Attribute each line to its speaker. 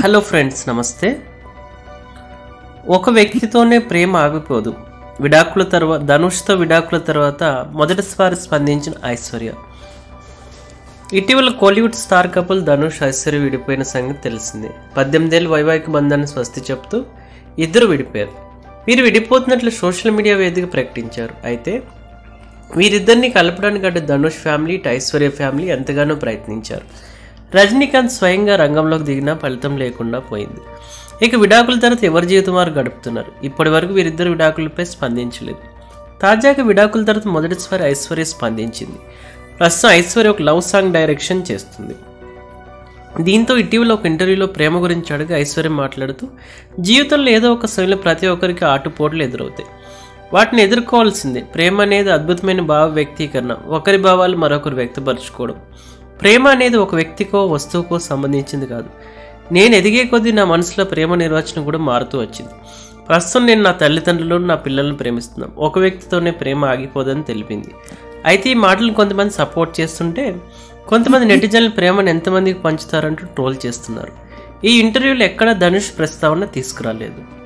Speaker 1: hello friends నమస్తే ఒక వ్యక్తితోనే ప్రేమ ఆగిపోదు విడాకుల తర్వాత ధనుష్తో విడాకుల తర్వాత మొదటిసారి స్పందించిన ఐశ్వర్య ఇటీవల కోలీవుడ్ స్టార్ కపుల్ ధనుష్ ఐశ్వర్య విడిపోయిన సంగతి తెలిసిందే పద్దెనిమిదేళ్ళు వైవాహిక బంధాన్ని స్వస్తి చెప్తూ ఇద్దరు విడిపోయారు వీరు విడిపోతున్నట్లు సోషల్ మీడియా వేదిక ప్రకటించారు అయితే వీరిద్దరిని కలపడానికి అటు ధనుష్ ఫ్యామిలీ ఇటు ఐశ్వర్య ఫ్యామిలీ ఎంతగానో ప్రయత్నించారు రజనీకాంత్ స్వయంగా రంగంలోకి దిగినా ఫలితం లేకుండా పోయింది ఇక విడాకుల తర్వాత ఎవరి జీవితం వారు గడుపుతున్నారు ఇప్పటి వరకు వీరిద్దరు విడాకులపై స్పందించలేదు తాజాగా విడాకుల తర్వాత మొదటిసారి ఐశ్వర్య స్పందించింది ప్రస్తుతం ఐశ్వర్య ఒక లవ్ సాంగ్ డైరెక్షన్ చేస్తుంది దీంతో ఇటీవల ఒక ఇంటర్వ్యూలో ప్రేమ గురించి అడిగి ఐశ్వర్య మాట్లాడుతూ జీవితంలో ఏదో ఒక సమయంలో ప్రతి ఒక్కరికి ఆటుపోట్లు ఎదురవుతాయి వాటిని ఎదుర్కోవాల్సిందే ప్రేమ అనేది అద్భుతమైన భావ వ్యక్తీకరణ ఒకరి భావాలు మరొకరు వ్యక్తపరచుకోవడం ప్రేమ అనేది ఒక వ్యక్తికో వస్తువుకో సంబంధించింది కాదు నేను ఎదిగే కొద్దీ నా మనసులో ప్రేమ నిర్వచనం కూడా మారుతూ వచ్చింది ప్రస్తుతం నేను నా తల్లిదండ్రులను నా పిల్లలను ప్రేమిస్తున్నాం ఒక వ్యక్తితోనే ప్రేమ ఆగిపోదని తెలిపింది అయితే ఈ మాటలను కొంతమంది సపోర్ట్ చేస్తుంటే కొంతమంది నెటిజన్ల ప్రేమను ఎంతమందికి పంచుతారంటూ ట్రోల్ చేస్తున్నారు ఈ ఇంటర్వ్యూలో ఎక్కడ ధనుష్ ప్రస్తావన తీసుకురాలేదు